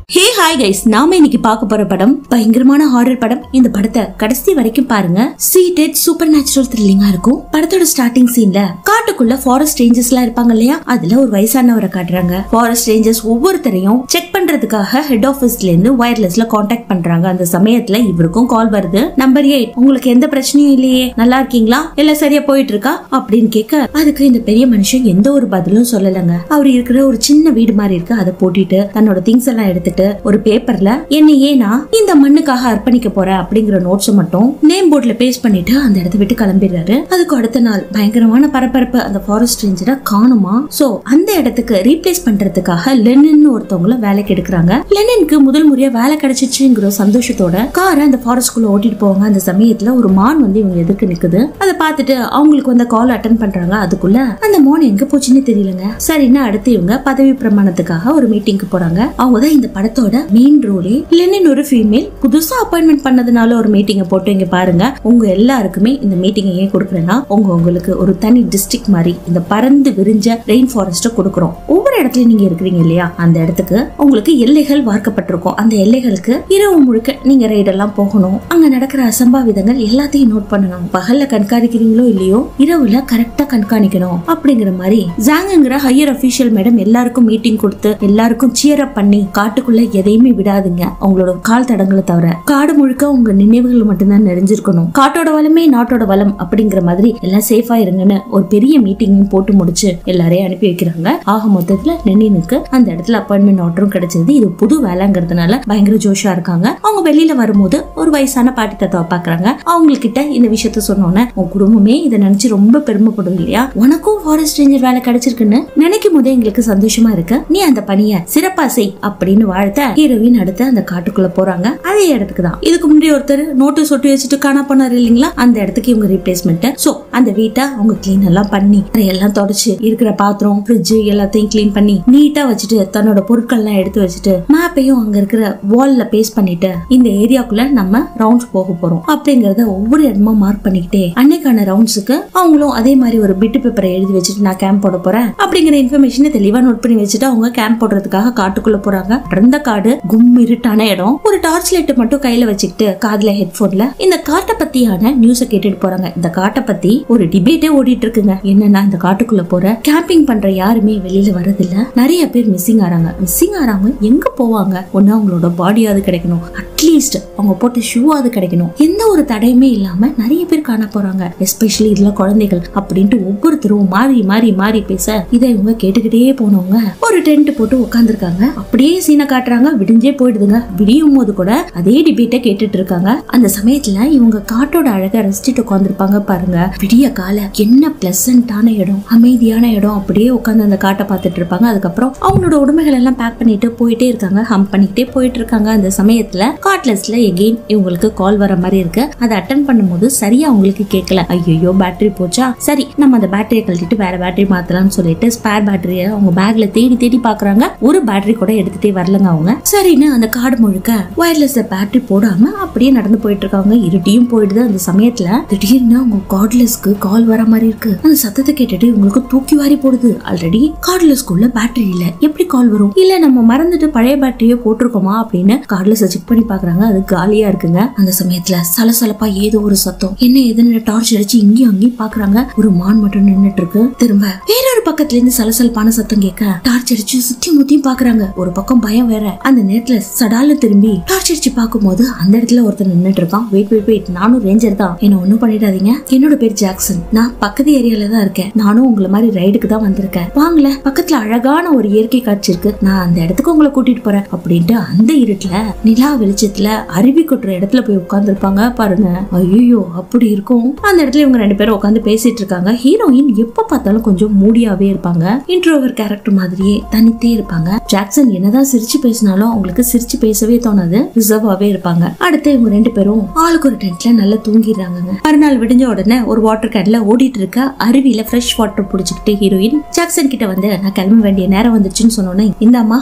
hey hi guys நாம இன்னைக்கு பார்க்க போற படம் பயங்கரமான ஹாரர் படம் இந்த படத்தை கடைசி வரைக்கும் பாருங்க சீட்டட் சூப்பர் நேச்சுரல் த்ரில்லிங்கா இருக்கும் படத்தோட ஸ்டார்டிங் சீன்ல காட்டுக்குள்ள ஃபாரஸ்ட் ரேஞ்சர்ஸ் எல்லாம் இருப்பாங்க இல்லையா அதுல ஒரு வயசானவரை காட்டுறாங்க ஃபாரஸ்ட் ரேஞ்சர்ஸ் ஒவ்வொருத்தரையும் செக் பண்றதுக்காக ஹெட் ஆபீஸ்ல இருந்து வயர்லெஸ்ல காண்டாக்ட் பண்றாங்க அந்த சமயத்துல இவருக்கும் கால் வருது நம்பர் எயிட் உங்களுக்கு எந்த பிரச்சனையும் இல்லையே நல்லா இருக்கீங்களா எல்லாம் சரியா போயிட்டு இருக்கா அப்படின்னு கேட்க அதுக்கு இந்த பெரிய மனுஷன் எந்த ஒரு பதிலும் சொல்லலங்க அவர் இருக்கிற ஒரு சின்ன வீடு மாதிரி இருக்கு அதை போட்டிட்டு தன்னோட திங்ஸ் எல்லாம் எடுத்துட்டு ஒரு பேப்பர்ல என்ன ஏனா இந்த மண்ணுக்காக அர்ப்பணிக்க போற அப்படிங்கிற நோட்ஸ் மட்டும் நேம் போர்ட்ல பேஸ்ட் பண்ணிட்டு அந்த இடத்த விட்டு கிளம்பிடுறாரு அதுக்கு அடுத்த நாள் பயங்கரமான பரபரப்பு அந்த ஃபாரஸ்ட் ரேஞ்சரை காணுமா சோ அந்த இடத்துக்கு ரீப்ளேஸ் பண்றதுக்காக லெனின் ஒருத்தவங்கள வேலைக்கு எடுக்கிறாங்க லெனினுக்கு முதல் முறையா வேலை கிடைச்சிச்சுங்கிற சந்தோஷத்தோட காரை அந்த ஃபாரஸ்ட் குள்ள ஓட்டிட்டு போவாங்க அந்த சமயத்துல ஒரு மான் வந்து இவங்க எதிர்க்க நிக்குது அதை பார்த்துட்டு அவங்களுக்கு வந்து கால் அட்டன் பண்றாங்க அதுக்குள்ள அந்த மான் எங்க போச்சுன்னு தெரியலங்க சரின்னு அடுத்து இவங்க பதவி பிரமாணத்துக்காக ஒரு மீட்டிங்க்கு போறாங்க அவங்க தான் இந்த படத்தோட மெயின் ரோலே லெனின் ஒரு ஃபீமேல் புதுசா அப்பாயின்மெண்ட் பண்ணதுனால ஒரு மீட்டிங்கை போட்டு இங்க பாருங்க உங்க எல்லாருக்குமே இந்த மீட்டிங்கை ஏன் கொடுக்குறேன்னா உங்க உங்களுக்கு ஒரு தனி டிஸ்ட்ரிக்ட் மாதிரி இந்த பறந்து விரிஞ்ச ரெயின் ஃபாரஸ்ட்டை கொடுக்குறோம் ஒவ்வொரு இடத்துலயும் நீங்க இருக்கிறீங்க இல்லையா அந்த இடத்துக்கு உங்களுக்கு எல்லைகள் வார்க்கப்பட்டிருக்கும் அந்த எல்லைகளுக்கு இரவு முழுக்க நீங்க ரைடெல்லாம் போகணும் அங்க நடக்கிற அசம்பாவிதங்கள் எல்லாத்தையும் நோட் பண்ணணும் பகல்ல கண்காணிக்கிறீங்களோ இல்லையோ இரவுல கரெக்டா கண்காணிக்கணும் அப்படிங்கிற மாதிரி ஜாங்குங்கிற ஹையர் அபிஷியல் மேடம் எல்லாருக்கும் மீட்டிங் கொடுத்து எல்லாருக்கும் சியர் அப் பண்ணி காட்டுக்குள்ள எதையுமே விடாதுங்க அவங்களோட கால் தடங்களை தவிர காடு முழுக்க உங்க நினைவுகள் மட்டும்தான் நிறைஞ்சிருக்கணும் காட்டோட வளமே நாட்டோட வளம் அப்படிங்கிற மாதிரி எல்லாம் சேஃபா இருங்கன்னு ஒரு பெரிய மீட்டிங்கையும் போட்டு முடிச்சு எல்லாரையும் அனுப்பி வைக்கிறாங்க ஆக மொத்தத்துல நென்னினுக்கு அந்த இடத்துல அப்பாயின்மெண்ட் ஆர்டரும் கிடைச்சது இது புது வேலைங்கிறதுனால பயங்கர ஜோஷா இருக்காங்க அவங்க வெளியில வரும்போது ஒரு வயசான பாட்டி தாத்தாவை பாக்குறாங்க அவங்க கிட்ட இந்த விஷயத்த சொன்னோன்னே உன் குடும்பமே இதை நினைச்சு ரொம்ப பெருமைப்படும் இல்லையா உனக்கும் ஃபாரஸ்ட் ரேஞ்சர் வேலை கிடைச்சிருக்குன்னு நினைக்கும் போதே எங்களுக்கு சந்தோஷமா இருக்கு நீ அந்த பணிய சிறப்பா செய் அப்படின்னு வாழ்த்த ஹீரோயின் அடுத்து அந்த காட்டுக்குள்ள போறாங்க அதே இடத்துக்கு தான் இதுக்கு முன்னாடி ஒருத்தர் நோட்டீஸ் ஒட்டி வச்சுட்டு காணா போனாரு இல்லைங்களா அந்த இடத்துக்கு இவங்க ரீப்ளேஸ்மெண்ட் சோ அந்த வீட்டை அவங்க கிளீன் எல்லாம் பண்ணி எல்லாம் தொடச்சு இருக்கிற பாத்திரம் ஃப்ரிட்ஜ் எல்லாத்தையும் கிளீன் பண்ணி நீட்டா வச்சுட்டு தன்னோட பொருட்கள் எல்லாம் எடுத்து வச்சுட்டு மேப்பையும் அங்க இருக்கிற வால்ல பேஸ்ட் பண்ணிட்டு இந்த ஏரியாக்குள்ள நம்ம ரவுண்ட்ஸ் போக போறோம் அப்படிங்கறத ஒவ்வொரு இடமா மார்க் பண்ணிக்கிட்டே அன்னைக்கான ரவுண்ட்ஸுக்கு அவங்களும் அதே மாதிரி ஒரு பிட்டு பேப்பரை எழுதி வச்சுட்டு நான் கேம்ப் போட போறேன் அப்படிங்கிற இன்ஃபர்மேஷனை தெளிவா நோட் பண்ணி வச்சுட்டு அவங்க கேம்ப் போடுறதுக்காக காட்டுக்குள்ள போறாங்க அடர்ந்த காடு கும் இருட்டான இடம் ஒரு டார்ச் லைட் மட்டும் கையில வச்சுக்கிட்டு காதுல ஹெட்போன்ல இந்த காட்டை பத்தியான நியூஸ கேட்டுட்டு போறாங்க இந்த காட்டை பத்தி ஒரு டிபேட்டே ஓடிட்டு இருக்குங்க என்னன்னா இந்த காட்டுக்குள்ள போற கேம்பிங் பண்ற யாருமே வெளியில வரதில்ல நிறைய பேர் மிஸ்ஸிங் ஆறாங்க மிஸ்ஸிங் ஆறாம எங்க போவாங்க ஒண்ணு அவங்களோட பாடியாவது கிடைக்கணும் அட்லீஸ்ட் அவங்க போட்ட ஷூவாவது கிடைக்கணும் எந்த ஒரு தடையுமே இல்லாம நிறைய பேர் காண போறாங்க எஸ்பெஷலி இதுல குழந்தைகள் அப்படின்ட்டு ஒவ்வொருத்தரும் மாறி மாறி மாறி பேச இதை இவங்க கேட்டுக்கிட்டே போனவங்க ஒரு டென்ட் போட்டு உட்காந்துருக்காங்க அப்படியே சீனை காட்டுறாங்க விடிஞ்சே போயிடுதுங்க விடியும் போது கூட அதே டிபேட்டை கேட்டுட்டு இருக்காங்க அந்த சமயத்துல இவங்க காட்டோட அழகை ரசிச்சுட்டு உட்காந்துருப்பாங்க பாருங்க விடிய கால என்ன பிளசண்டான இடம் அமைதியான இடம் அப்படியே உட்காந்து அந்த காட்டை பார்த்துட்டு இருப்பாங்க அதுக்கப்புறம் அவங்களோட உடைமைகள் எல்லாம் பேக் பண்ணிட்டு போயிட்டே இருக்காங்க ஹம் பண்ணிக்கிட்டே போயிட்டு இருக்காங்க அந்த சமயத்துல காட்லெஸ்ல எகெயின் இவங்களுக்கு கால் வர மாதிரி இருக்கு அதை அட்டன் பண்ணும்போது சரியா அவங்களுக்கு கேட்கல ஐயோ பேட்டரி போச்சா சரி நம்ம அந்த பேட்டரியை கழட்டிட்டு வேற பேட்டரி மாத்தலாம்னு சொல்லிட்டு ஸ்பேர் பேட்டரிய அவங்க பேக்ல தேடி தேடி பாக்குறாங்க ஒரு பேட்டரி கூட எடுத்துட்டே வரலங்க அவங்க சரின்னு அந்த காடு முழுக்க வயர்லெஸ் பேட்டரி போடாம அப்படியே நடந்து போயிட்டு இருக்காங்க இருட்டியும் போயிடுது அந்த சமயத்துல திடீர்னு அவங்க கார்ட்லெஸ்க்கு கால் வர மாதிரி இருக்கு அந்த சத்தத்தை கேட்டுட்டு இவங்களுக்கு தூக்கி வாரி போடுது ஆல்ரெடி கார்ட்லெஸ்க்குள்ள பேட்டரி இல்ல எப்படி கால் வரும் இல்ல நம்ம மறந்துட்டு பழைய பேட்டரியே போட்டிருக்கோமா அப்படின்னு கார்ட்லெஸ் செக் பண்ணி பாக்குறாங்க அது காலியா இருக்குங்க அந்த சமயத்துல சலசலப்பா ஏதோ ஒரு சத்தம் என்ன எதுன்னு டார்ச் அடிச்சு இங்கேயும் அங்கேயும் பாக்குறாங்க ஒரு மான் மட்டும் நின்னுட்டு இருக்கு திரும்ப வேறொரு பக்கத்துல இருந்து சலசலப்பான சத்தம் கேட்க டார்ச் அடிச்சு சுத்தி முத்தியும் பாக்குறாங்க ஒரு பக்கம் பயம் வேற அந்த நேரத்துல சடால திரும்பி டார்ச் அடிச்சு பார்க்கும்போது அந்த இடத்துல ஒருத்தர் நின்னுட்டு இருக்கான் வெயிட் வெயிட் வெயிட் நானும் ரேஞ்சர் தான் என்ன ஒண்ணும் பண்ணிடாதீங்க என்னோட பேர் ஜாக்சன் நான் பக்கத்து ஏரியால தான் இருக்கேன் நானும் உங்களை மாதிரி ரைடுக்கு தான் வந்திருக்கேன் வாங்கல பக்கத்துல அழகான ஒரு இயற்கை காட்சி இருக்கு நான் அந்த இடத்துக்கு உங்களை கூட்டிட்டு போறேன் அப்படின்ட்டு அந்த இருட்டுல நிலா வெளிச்சத்துல அருவி கொட்டுற இடத்துல போய் உட்கார்ந்துருப்பாங்க பாருங்க ஐயோ அப்படி இருக்கும் அந்த இடத்துல இவங்க ரெண்டு பேரும் உட்காந்து பேசிட்டு இருக்காங்க ஹீரோயின் எப்ப பார்த்தாலும் கொஞ்சம் மூடியாவே இருப்பாங்க இன்ட்ரோவர் கேரக்டர் மாதிரியே தனித்தே இருப்பாங்க ஜாக்சன் என்னதான் சிரிச்சு பேசினாலும் அவங்களுக்கு சிரிச்சு பேசவே தோணாது ரிசர்வாவே இருப்பாங்க அடுத்து இவங்க ரெண்டு பேரும் ஆளுக்கு ஒரு டென்ட்ல நல்லா தூங்கிடுறாங்க மறுநாள் விடிஞ்ச உடனே ஒரு வாட்டர் கேன்ல ஓடிட்டு இருக்க அருவியில ஃப்ரெஷ் வாட்டர் புடிச்சுக்கிட்டு ஹீரோயின் ஜாக்சன் கிட்ட வந்து நான் கிளம்ப வேண்டிய நேரம் வந்துச்சுன்னு சொன்னோன்னே இந்தாம்மா உனக்கு ஸ்பேர்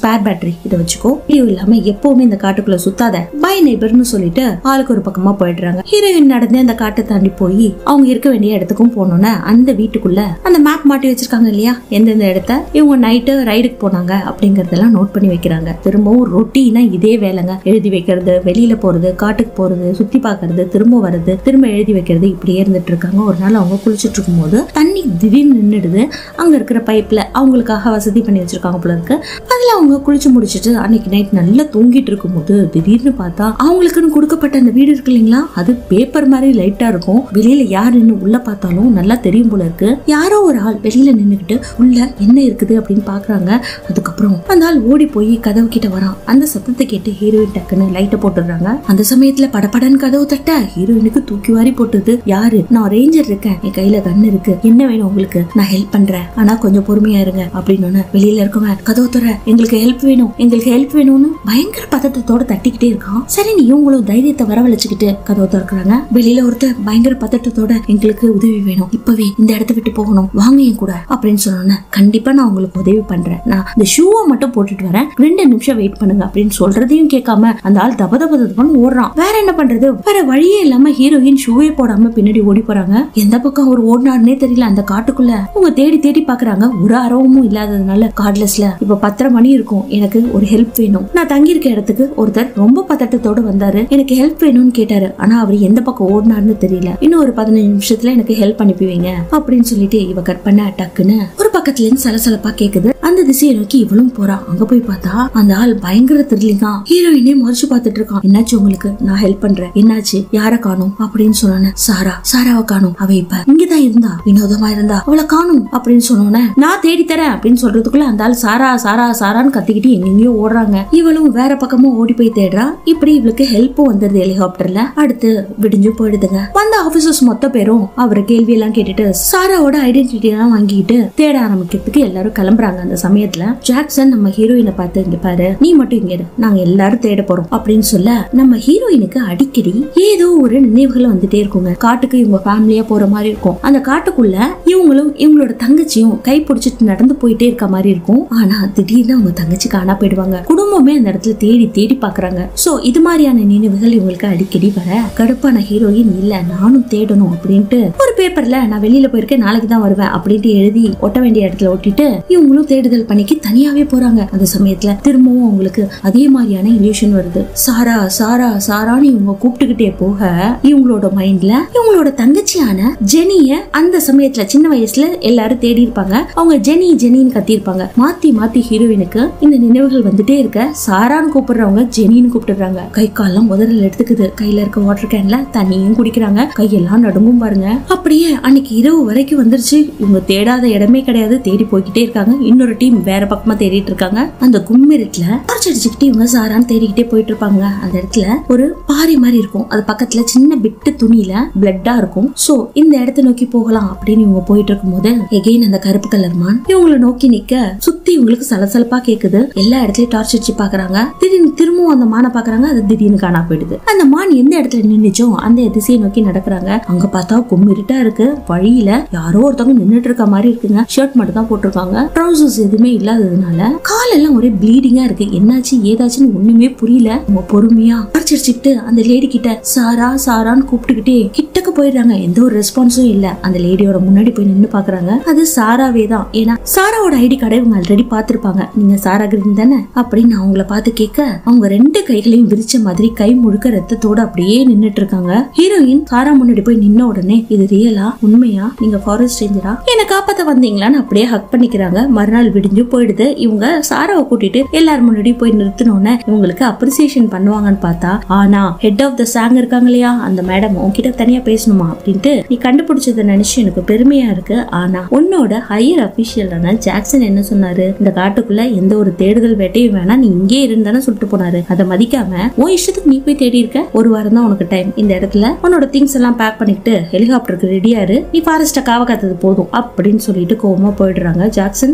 ஸ்பேர் பேட்டரி இதை வச்சுக்கோ இதுவும் இல்லாம எப்பவுமே இந்த காட்டுக்குள்ள சுத்தாத பை நெய்பர்னு சொல்லிட்டு ஆளுக்கு ஒரு பக்கமா போயிடுறாங்க ஹீரோயின் நடந்து அந்த காட்டை தாண்டி போய் அவங்க இருக்க வேண்டிய இடத்துக்கும் போனோன்னே அந்த வீட்டுக்குள்ள அந்த மேப் மாட்டி வச்சிருக்காங்க இல்லையா எந்தெந்த இடத்த இவங்க நைட்டு ரைடுக்கு போனாங்க அப்படிங்கறதெல்லாம் நோட் பண்ணி வைக்கிறாங்க திரும்பவும் ரொட்டீனா இதே வேலைங்க எழுதி வைக்கிறது வெளியில போறது காட்டுக்கு போறது சுத்தி பார்க்கறது திரும்ப வர்றது திரும்ப எழுதி வைக்கிறது இப்படியே இருந்துட்டு இருக்காங்க ஒரு நாள் அவங்க குளிச்சிட்டு இருக்கும்போது தண்ணி திடீர்னு நின்னுடுது அங்க இருக்கிற பைப்ல அவங்களுக்காக வசதி பண்ணி வச்சிருக்காங்க போல இருக்கு அதுல அவங்க குளிச்சு முடிச்சிட்டு அன்னைக்கு நைட் நல்லா தூங்கிட்டு இருக்கும்போது திடீர்னு பார்த்தா அவங்களுக்குன்னு கொடுக்கப்பட்ட அந்த வீடு இருக்கு இல்லைங்களா அது பேப்பர் மாதிரி லைட்டா இருக்கும் வெளியில யார் நின்னு உள்ள பார்த்தாலும் நல்லா தெரியும் போல இருக்கு யாரோ ஒரு ஆள் வெளியில நின்னுக்கிட்டு உள்ள என்ன இருக்குது அப்படின்னு பாக்குறாங்க அதுக்கப்புறம் அந்த ஆள் ஓடி போய் கதவு கிட்ட வரான் அந்த சத்தத்தை கேட்டு ஹீரோயின் டக்குன்னு லைட்டை போட்டுடுறாங்க அந்த சமயத்துல படபடன்னு கதவு தட்ட ஹீரோயினுக்கு தூக்கி வாரி போட்டுது யாரு நான் ரேஞ்சர் இருக்கேன் என் கையில கன் இருக்கு என்ன வேணும் உங்களுக்கு நான் ஹெல்ப் பண்றேன் ஆனா கொஞ்சம் பொறுமையா இருங்க அப்படின்னு வெளியில இருக்கவன் கதவு தர எங்களுக்கு ஹெல்ப் வேணும் எங்களுக்கு ஹெல்ப் வேணும்னு பயங்கர பதட்டத்தோட தட்டிக்கிட்டே இருக்கான் சரி நீ இவங்களும் தைரியத்தை வரவழைச்சுக்கிட்டு கதவு திறக்கிறாங்க வெளியில ஒருத்தர் பயங்கர பதட்டத்தோட எங்களுக்கு உதவி வேணும் இப்பவே இந்த இடத்த விட்டு போகணும் வாங்க என் கூட அப்படின்னு சொன்னோன்னே கண்டிப்பா நான் உங்களுக்கு உதவி பண்றேன் நான் இந்த ஷூவை மட்டும் போட்டுட்டு வரேன் ரெண்டு நிமிஷம் வெயிட் பண்ணுங்க அப்படின்னு சொல்றதையும் கேட்காம அந்த ஆள் தப தப தபன்னு ஓடுறான் வேற என்ன பண்றது வேற வழியே இல்லாம ஹீரோயின் ஷூவே போடாம பின்னாடி ஓடி போறாங்க எந்த பக்கம் அவர் ஓடினாருன்னே தெரியல அந்த காட்டுக்குள்ள அவங்க தேடி தேடி பாக்குறாங்க ஒரு அரவமும் இல்லாததுனால கார்ட்லெஸ்ல இப்ப பத்தரை மணி இருக்கும் எனக்கு ஒரு ஹெல்ப் வேணும் நான் தங்கி இருக்க இடத்துக்கு ஒருத்தர் ரொம்ப பதட்டத்தோட வந்தாரு எனக்கு ஹெல்ப் வேணும்னு கேட்டாரு ஆனா அவர் எந்த பக்கம் ஓடினாருன்னு தெரியல இன்னும் ஒரு பதினஞ்சு நிமிஷத்துல எனக்கு ஹெல்ப் அனுப்புவீங்க அப்படின்னு சொல்லிட்டு இவ கட் பண்ண டக்குன்னு ஒரு பக்கத்துல இருந்து சலசலப்பா கேக்குது அந்த திசையை நோக்கி இவளும் போறா அங்க போய் பார்த்தா அந்த ஆள் பயங்கர த்ரில்லிங்கா ஹீரோயினே முறைச்சு பார்த்துட்டு இருக்கான் என்னாச்சு உங்களுக்கு நான் ஹெல்ப் பண்றேன் என்னாச்சு யார காணும் அப்படின்னு சொன்னானே சாரா சாராவை காணும் அவ இப்ப இங்கதான் இருந்தா வினோதமா இருந்தா அவளை காணும் அப்படின்னு சொன்னோன்னே நான் தேடி தரேன் அப்படின்னு சொல்றதுக்குள்ள அந்த ஆள் சாரா சாரா சாரான்னு கத்திக்கிட்டு எங்கெங்கயோ ஓடுறாங்க இவளும் வேற பக்கமும் ஓடி போய் தேடுறா இப்படி இவளுக்கு ஹெல்ப்பும் வந்துருது ஹெலிகாப்டர்ல அடுத்து விடிஞ்சு போயிடுதுங்க வந்த ஆபீசர்ஸ் மொத்த பேரும் அவரை கேள்வி எல்லாம் கேட்டுட்டு சாராவோட ஐடென்டிட்டி எல்லாம் வாங்கிட்டு தேட ஆரம்பிக்கிறதுக்கு எல்லாரும் கிளம்புறாங்க அந்த சமயத்துல ஜாக்சன் நம்ம ஹீரோயினை பார்த்து இங்க பாரு நீ மட்டும் இங்க இரு நாங்க எல்லாரும் தேட போறோம் அப்படின்னு சொல்ல நம்ம ஹீரோயினுக்கு அடிக்கடி ஏதோ ஒரு நினைவுகள் வந்துட்டே இருக்குங்க காட்டுக்கு இவங்க ஃபேமிலியா போற மாதிரி இருக்கும் அந்த காட்டுக்குள்ள இவங்களும் இவங்களோட தங்கச்சியும் கை பிடிச்சிட்டு நடந்து போயிட்டே இருக்க மாதிரி இருக்கும் ஆனா திடீர்னு அவங்க தங்கச்சி காணா போயிடுவாங்க குடும்பமே அந்த இடத்துல தேடி தேடி பாக்குறாங்க சோ இது மாதிரியான நினைவுகள் இவங்களுக்கு அடிக்கடி வர கடுப்பான ஹீரோயின் இல்ல நானும் தேடணும் அப்படின்ட்டு ஒரு பேப்பர்ல நான் வெளியில போயிருக்கேன் நாளைக்கு தான் வருவேன் அப்படின்ட்டு எழுதி ஒட்ட வேண்டிய இடத்துல ஒட்டிட்டு இவங்களும் தேடுதல் பணிக்கு தனியாவே போறாங்க அந்த சமயத்துல திரும்பவும் அவங்களுக்கு அதே மாதிரியான இல்யூஷன் வருது சாரா சாரா சாரான்னு இவங்க கூப்பிட்டுக்கிட்டே போக இவங்களோட மைண்ட்ல இவங்களோட தங்கச்சியான ஜெனிய அந்த சமயத்துல சின்ன வயசுல எல்லாரும் தேடி இருப்பாங்க அவங்க ஜெனி ஜெனின்னு கத்திருப்பாங்க மாத்தி மாத்தி ஹீரோயினுக்கு இந்த நினைவுகள் வந்துட்டே இருக்க சாரான்னு கூப்பிடுறவங்க ஜெனின்னு கூப்பிடுறாங்க கை கால்லாம் முதல்ல எடுத்துக்குது கையில இருக்க வாட்டர் கேன்ல தண்ணியும் குடிக்கிறாங்க கையெல்லாம் நடுங்கும் பாருங்க அப்படியே அன்னைக்கு இரவு வரைக்கும் வந்துருச்சு இவங்க தேடாத இடமே கிடையாது தேடி போய்கிட்டே இருக்காங்க இன்னொரு டீம் வேற பக்கமா தேடிட்டு இருக்காங்க அந்த கும்மிருட்டுல டார்ச் அடிச்சுக்கிட்டு இவங்க சாரான்னு தேடிக்கிட்டே போயிட்டு இருப்பாங்க அந்த இடத்துல ஒரு பாறை மாதிரி இருக்கும் அது பக்கத்துல சின்ன பிட்டு துணியில பிளட்டா இருக்கும் சோ இந்த இடத்தை நோக்கி போகலாம் அப்படின்னு இவங்க போயிட்டு இருக்கும்போது எகெயின் அந்த கருப்பு கலர் மான் இவங்கள நோக்கி நிக்க சுத்தி இவங்களுக்கு சலசலப்பா கேக்குது எல்லா இடத்துலயும் டார்ச் அடிச்சு பாக்குறாங்க திடீர்னு திரும்பவும் அந்த மானை பாக்குறாங்க அது திடீர்னு காணா போயிடுது அந்த மான் எந்த இடத்துல நின்னுச்சோ அந்த திசையை நோக்கி நடக்கிறாங்க அங்க பார்த்தா கும்மிருட்டா இருக்கு வழியில யாரோ ஒருத்தவங்க நின்னுட்டு இருக்க மாதிரி இருக்குங்க ஷர்ட் மட்டும் தான் போட்டிருக்காங்க ட்ரௌசர்ஸ் எதுவுமே இல்லாததுனால கால் எல்லாம் ஒரே ப்ளீடிங்கா இருக்கு என்னாச்சு ஏதாச்சுன்னு ஒண்ணுமே புரியல அவங்க பொறுமையா டார்ச் அடிச்சுக்கிட்டு அந்த லேடி கிட்ட சாரா சாரான்னு கூப்பிட்டுக்கிட்டே கிட்டக்க போயிடுறாங்க எந்த ஒரு ரெஸ்பான்ஸும் இல்ல அந்த லேடியோட முன்னாடி போய் நின்னு பாக்குறாங்க அது சாராவே தான் ஏன்னா சாராவோட ஐடி கார்டை இவங்க ஆல்ரெடி பாத்திருப்பாங்க நீங்க சாரா கிரீன் தானே அப்படின்னு அவங்கள பார்த்து கேட்க அவங்க ரெண்டு கைகளையும் விரிச்ச மாதிரி கை முழுக்க ரத்தத்தோட அப்படியே நின்னுட்டு இருக்காங்க ஹீரோயின் சாரா முன்னாடி போய் நின்ன உடனே இது ரியலா உண்மையா நீங்க ஃபாரஸ்ட் ரேஞ்சரா என்ன காப்பாத்த வந்தீங்களான்னு அப்படியே ஹக் பண்ணிக்கிறாங்க மறுநாள் விடிஞ்சு போயிடுது இவங்க சாராவை கூட்டிட்டு எல்லாரும் முன்னாடி போய் நிறுத்தினோன்னே இவங்களுக்கு அப்ரிசியேஷன் பண்ணுவாங்கன்னு பார்த்தா ஆனா ஹெட் ஆஃப் த சாங் இருக்காங்க இல்லையா அந்த மேடம் உன்கிட்ட தனியா பேசணுமா அப்படின்ட்டு நீ கண்டுபிடிச்சதை நினைச்சு எனக்கு பெருமையா இருக்கு ஆனா உன்னோட ஹையர் அபிஷியலான ஜாக்சன் என்ன சொன்னாரு இந்த காட்டுக்குள்ள எந்த ஒரு தேடுதல் வேட்டையும் வேணாம் நீ இங்கே இருந்தானே சொல்லிட்டு போனாரு அதை மதிக்காம உன் இஷ்டத்துக்கு நீ போய் தேடி இருக்க ஒரு வாரம் தான் உனக்கு டைம் இந்த இடத்துல உன்னோட திங்ஸ் எல்லாம் பேக் பண்ணிட்டு ஹெலிகாப்டருக்கு ரெடியா இரு நீ ஃபாரஸ்ட காவ காத்தது போதும் அப்படின்னு சொல்லிட்டு கோவமா போயிடுறாங்க ஜாக்சன் பக்கத்துல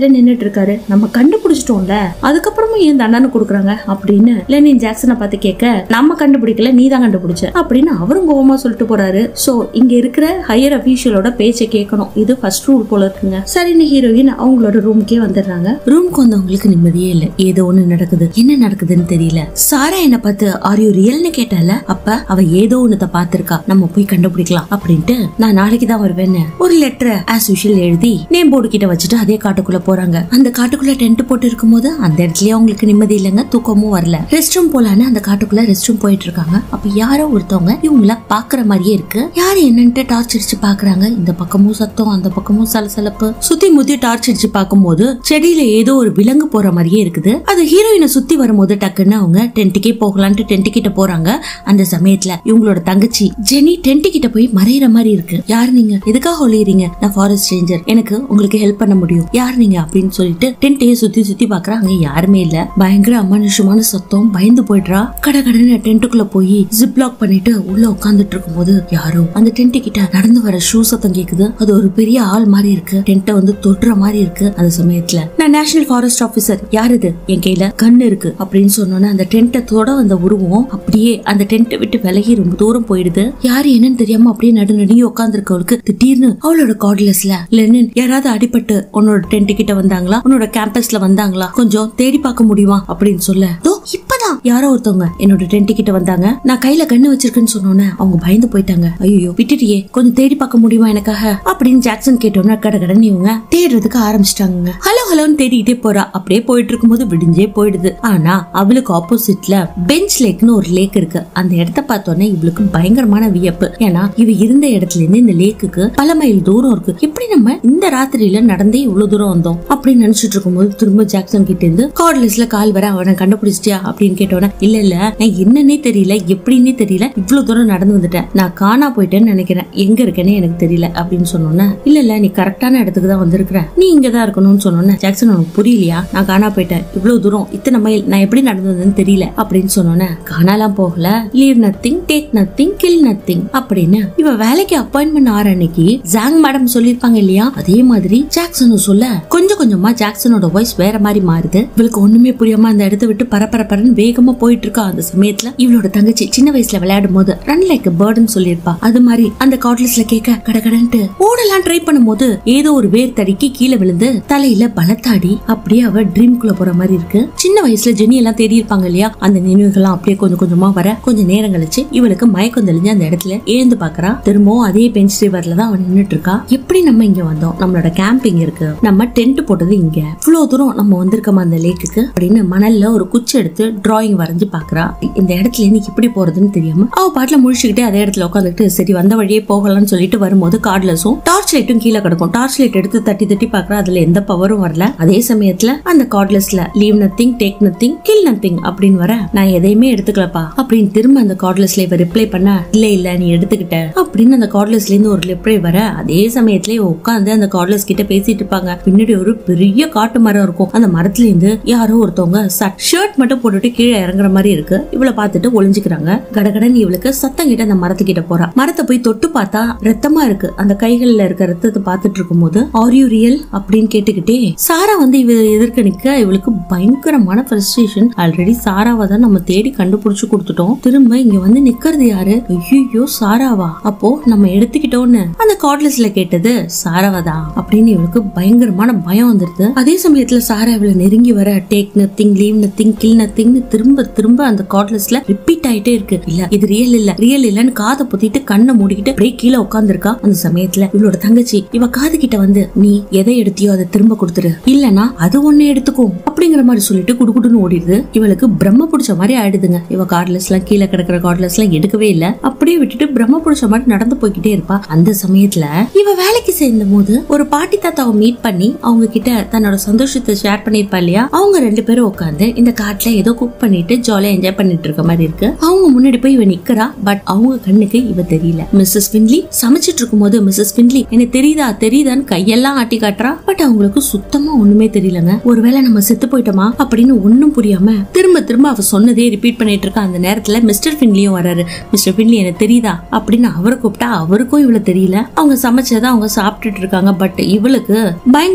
நின்னுட்டு இருக்காரு நம்ம கண்டுபிடிச்சிட்டோம்ல அதுக்கப்புறமும் ஏன் தண்டனை கொடுக்குறாங்க அப்படின்னு லெனின் ஜாக்சனை பார்த்து கேட்க நம்ம கண்டுபிடிக்கல நீ தான் கண்டுபிடிச்ச அப்படின்னு அவரும் கோவமா சொல்லிட்டு போறாரு சோ இங்க இருக்கிற ஹையர் அபிஷியலோட பேச்சை கேட்கணும் இது ஃபர்ஸ்ட் ரூல் போல இருக்குங்க சரின்னு ஹீரோயின் அவங்களோட ரூமுக்கே வந்துடுறாங்க ரூம்க்கு வந்தவங்களுக்கு நிம்மதியே இல்ல ஏதோ ஒண்ணு நடக்குது என்ன நடக்குதுன்னு தெரியல சாரா என்ன பார்த்து ஆர் யூ ரியல்னு கேட்டால அப்ப அவ ஏதோ ஒண்ணுத பாத்திருக்கா நம்ம போய் கண்டுபிடிக்கலாம் அப்படின்ட்டு நான் நாளைக்கு தான் வருவேன்னு ஒரு லெட்டரை ஆஸ் யூஷுவல் எழுதி நேம் போர்டு கிட்ட வச்சுட்டு அதே காட்டுக்குள்ள போறாங்க அந்த காட்டுக்குள்ள டென்ட் போட்டு இருக்கும்போது அந்த இடத்துலயே அவங்களுக்கு நிம்மதி இல்லைங்க தூக்கமும் வரல ரெஸ்ட் ரூம் போலான்னு அந்த காட்டுக்குள்ள ரெஸ்ட் ரூம் போயிட்டு இருக்காங்க அப்ப யாரோ ஒருத்தவங்க இவங்கள பாக்குற மாதிரியே இருக்கு யாரு என்னன்ட்டு டார்ச் அடிச்சு பாக்குறாங்க இந்த பக்கமும் சத்தம் அந்த பக்கமும் சலசலப்பு சுத்தி முத்தி டார்ச் அடிச்சு பார்க்கும்போது செடியில ஏதோ ஒரு விலங்கு போற மாதிரியே இருக்குது அது ஹீரோயினை சுத்தி வரும்போது டக்குன்னு அவங்க டென்ட்டுக்கே போகலான்ட்டு டென்ட் கிட்ட போறாங்க அந்த சமயத்துல இவங்களோட தங்கச்சி ஜெனி டென்ட் கிட்ட போய் மறையிற மாதிரி இருக்கு யார் நீங்க எதுக்காக ஒளியறீங்க நான் ஃபாரஸ்ட் ரேஞ்சர் எனக்கு உங்களுக்கு ஹெல்ப் பண்ண முடியும் யார் நீங்க அப்படின்னு சொல்லிட்டு டென்ட்டையே சுத்தி சுத்தி பாக்குறா அங்க யாருமே இல்ல பயங்கர அமானுஷமான சத்தம் பயந்து போயிடுறா கட கடன்னு டென்ட்டுக்குள்ள போய் ஜிப் லாக் பண்ணிட்டு உள்ள உட்கார்ந்துட்டு இருக்கும்போது யாரோ அந்த டென்ட் கிட்ட நடந்து வர ஷூ சத்தம் கேக்குது அது ஒரு பெரிய ஆள் மாதிரி இருக்கு டென்ட்டை வந்து தொடுற மாதிரி இருக்கு அந்த சமயத்துல நான் நேஷனல் ஃபாரஸ்ட் ஆபீசர் யார் இது என் கையில கண்ணு இருக்கு அப்படின்னு சொன்னோன்னே அந்த டென்ட்டை தொட வந்த உருவம் அப்படியே அந்த டென்ட்டை விட்டு விலகி ரொம்ப தூரம் போயிடுது யாரு என்னன்னு தெரியாம அப்படியே நடு நடுங்கி உட்காந்துருக்கவளுக்கு திடீர்னு அவளோட கார்ட்லெஸ்ல லெனின் யாராவது அடிபட்டு உன்னோட டென்ட் கிட்ட வந்தாங்களா உன்னோட கேம்பஸ்ல வந்தாங்களா கொஞ்சம் தேடி பார்க்க முடியுமா அப்படின்னு சொல்ல "தோ, இப்பதான் யாரோ ஒருத்தவங்க என்னோட டென்ட் கிட்ட வந்தாங்க நான் கையில கண்ணு வச்சிருக்கேன்னு சொன்னோன்னே அவங்க பயந்து போயிட்டாங்க ஐயோ விட்டுட்டியே கொஞ்சம் தேடி பார்க்க முடியுமா எனக்காக அப்படின்னு ஜாக்சன் கேட்டோன்னா கட கடன்னு இவங்க தேடுறதுக்கு ஆரம்பிச்சிட்டாங்க ஹலோ ஹலோன்னு தேடிக்கிட்டே போறா அப்படியே போயிட்டு இருக்கும்போது விடிஞ்சே போயிடுது ஆனா அவளுக்கு ஆப்போசிட்ல பெஞ்ச் லேக்னு ஒரு லேக் இருக்கு அந்த இடத்த பார்த்தோன்னே இவளுக்கு பயங்கரமான வியப்பு ஏன்னா இவ இருந்த இடத்துல இருந்து இந்த லேக்குக்கு பல மைல் தூரம் இருக்கு எப்படி நம்ம இந்த ராத்திரியில நடந்தே இவ்வளவு தூரம் வந்தோம் அப்படின்னு நினைச்சிட்டு இருக்கும்போது திரும்ப ஜாக்சன் கிட்ட இருந்து கார்ட்லெஸ்ல கால் வர அவனை கண்டுபிடிச்சிட்டியா அப்படின்னு கேட்டோன்னே இல்ல இல்ல நான் என்னன்னே தெரியல எப்படின்னே தெரியல இவ்வளவு தூரம் நடந்து வந்துட்டேன் நான் காணா போயிட்டேன்னு நினைக்கிறேன் எங்க இருக்கேன்னு எனக்கு தெரியல அப்படின்னு சொன்னோன்னே இல்ல இல்ல நீ கரெக்டான இடத்துக்கு தான் வந்திருக்கிற நீ இங்கதான் இருக்கணும்னு சொன்னோன்னே ஜாக்சன் உனக்கு புரியலையா நான் காணா போயிட்டேன் இவ்வளவு தூரம் இத்தனை மைல் நான் எப்படி நடந்து வந்தேன்னு தெரியல அப்படின்னு சொன்னோன்னே காணாலாம் போகல leave nothing take nothing kill nothing அப்படின்னு இவ வேலைக்கு அப்பாயின்மெண்ட் ஆற அன்னைக்கு ஜாங் மேடம் சொல்லிருப்பாங்க இல்லையா அதே மாதிரி ஜாக்சனும் சொல்ல கொஞ்சம் கொஞ்சமா ஜாக்சனோட வாய்ஸ் வேற மாதிரி மாறுது இவளுக்கு ஒண்ணுமே புரியாம அந்த இடத்த விட்டு பரபரப்பரன்னு வேகமா போயிட்டு இருக்கா அந்த சமயத்துல இவளோட தங்கச்சி சின்ன வயசுல விளையாடும் போது ரன் லைக் பேர்டுன்னு சொல்லியிருப்பா அது மாதிரி அந்த கார்ட்லெஸ்ல கேட்க கடகடன்ட்டு ஓடலாம் ட்ரை பண்ணும்போது ஏதோ ஒரு வேர் தடிக்கு கீழே விழுந்து தலையில பலத்தாடி அப்படியே அவ ட்ரீம்குள்ள போற மாதிரி இருக்கு சின்ன வயசுல ஜெனி எல்லாம் தேடி இருப்பாங்க இல்லையா அந்த நினைவுகள்லாம் அப்படியே கொஞ்சம் கொஞ்சமா வர கொஞ்சம் நேரம் கழிச்சு இவளுக்கு மயக்கம் தெளிஞ்சு அந்த இடத்துல எழுந்து பாக்குறா திரும்பவும் அதே பெஞ்ச் ரிவர்ல தான் அவன் நின்னுட்டு இருக்கா எப்படி நம்ம இங்க வந்தோம் நம்மளோட கேம்பிங் இருக்கு நம்ம டென்ட் போட்டது இங்க இவ்வளவு தூரம் நம்ம வந்திருக்கோமா அந்த லேக்குக்கு அப்படின்னு மணல்ல ஒரு குச்சி எடுத்து டிராயிங் வரைஞ்சு பாக்குறா இந்த இடத்துல இருந்து இப்படி போறதுன்னு தெரியாம அவ பாட்டுல முழிச்சுக்கிட்டே அதே இடத்துல உட்காந்துட்டு சரி வந்த வழியே போகலாம்னு சொல்லிட்டு வரும்போது கார்ட்லஸும் டார்ச் லைட்டும் கீழே கிடக்கும் டார்ச் லைட் எடுத்து தட்டி தட்டி பாக்குறா அதுல எந்த பவரும் வரல அதே சமயத்துல அந்த கார்ட்லெஸ்ல leave nothing take nothing kill nothing அப்படின்னு வர நான் எதையுமே எடுத்துக்கலப்பா அப்படின்னு திரும்ப அந்த கார்ட்லெஸ்ல இவ ரிப்ளை பண்ண இல்ல இல்ல நீ எடுத்துக்கிட்ட அப்படின்னு அந்த கார்ட்லெஸ்ல இருந்து ஒரு ரிப்ளை வர அதே சமயத்துல இவ உட்காந்து அந்த கார்ட்லெஸ் கிட்ட பேசிட்டு இருப்பாங்க பின்னாடி ஒரு பெரிய காட்டு மரம் இருக்கும் அந்த மரத்துல இருந்து யாரோ ஒருத்தவங்க ஷர்ட் மட்டும் போட்டுட்டு கீழே இறங்குற மாதிரி இருக்கு இவளை பார்த்துட்டு ஒளிஞ்சுக்கிறாங்க கடகடன் இவளுக்கு சத்தம் கிட்ட அந்த மரத்துக்கிட்ட போறா மரத்தை போய் தொட்டு பார்த்தா ரத்தமா இருக்கு அந்த கைகள்ல இருக்க ரத்தத்தை பார்த்துட்டு இருக்கும்போது ஆர் யூ ரியல் அப்படின்னு கேட்டுக்கிட்டே சாரா வந்து இவ எதிர்க்க நிக்க இவளுக்கு பயங்கரமான ஃப்ரஸ்ட்ரேஷன் ஆல்ரெடி சாராவை தான் நம்ம தேடி கண்டுபிடிச்சு கொடுத்துட்டோம் திரும்ப இங்க வந்து நிக்கிறது யாரு ஐயோ சாராவா அப்போ நம்ம எடுத்துக்கிட்டோன்னு அந்த கார்ட்லெஸ்ல கேட்டது சாராவா தான் அப்படின்னு இவளுக்கு பயங்கரமான பயம் வந்துருது அதே சமயத்துல சாரா இவளை நெருங்கி வர take nothing leave nothing kill நத்திங்னு திரும்ப திரும்ப அந்த கார்ட்லெஸ்ல ரிப்பீட் ஆயிட்டே இருக்கு இல்ல இது ரியல் இல்ல ரியல் இல்லன்னு காதை பொத்திட்டு கண்ணை மூடிக்கிட்டு அப்படியே கீழே உட்காந்துருக்கா அந்த சமயத்துல இவளோட தங்கச்சி இவ காது கிட்ட வந்து நீ எதை எடுத்தியோ அதை திரும்ப கொடுத்துரு இல்லனா அது ஒண்ணு எடுத்துக்கும் அப்படிங்கிற மாதிரி சொல்லிட்டு குடுகுடுன்னு ஓடிடுது இவளுக்கு பிரம்ம பிடிச்ச மாதிரி ஆயிடுதுங்க இவ கார்ட்லெஸ் எல்லாம் கீழே கிடக்குற கார்ட்லெஸ் எல்லாம் எடுக்கவே இல்ல அப்படியே விட்டுட்டு பிரம்ம பிடிச்ச மாதிரி நடந்து போய்கிட்டே இருப்பா அந்த சமயத்துல இவ வேலைக்கு சேர்ந்த போது ஒரு பாட்டி தாத்தாவை மீட் பண்ணி அவங்க கிட்ட தன்னோட சந்தோஷத்தை ஷேர் பண்ணிருப்பா இல்லையா அவங்க ரெண்டு பேரும் உட்காந்து இந்த காட்டுல ஏதோ குக் பண்ணிட்டு ஜாலியா என்ஜாய் பண்ணிட்டு இருக்க மாதிரி இருக்கு அவங்க முன்னாடி போய் இவ நிக்கிறா பட் அவங்க கண்ணுக்கு இவ தெரியல மிஸ்ஸஸ் பின்லி சமைச்சிட்டு இருக்கும்போது மிஸ்ஸஸ் பின்லி எனக்கு தெரியுதா தெரியுதான்னு கையெல்லாம் ஆட்டி காட்டுறா பட் அவங்களுக்கு சுத்தமா ஒண்ணுமே தெரியலங்க ஒருவேளை நம்ம செத்து போயிட்டோமா அப்படின்னு ஒண்ணும் புரியாம திரும்ப திரும்ப அவ சொன்னதே ரிப்பீட் பண்ணிட்டு இருக்கா அந்த நேரத்துல மிஸ்டர் பின்லியும் வராரு மிஸ்டர் பின்லி எனக்கு தெரியுதா அப்படின்னு அவரை கூப்பிட்டா அவருக்கும் இவ்வளவு தெரியல அவங்க சமைச்சதை அவங்க சாப்பிட்டுட்டு இருக்காங்க பட் இவளுக்கு பயங்கரமான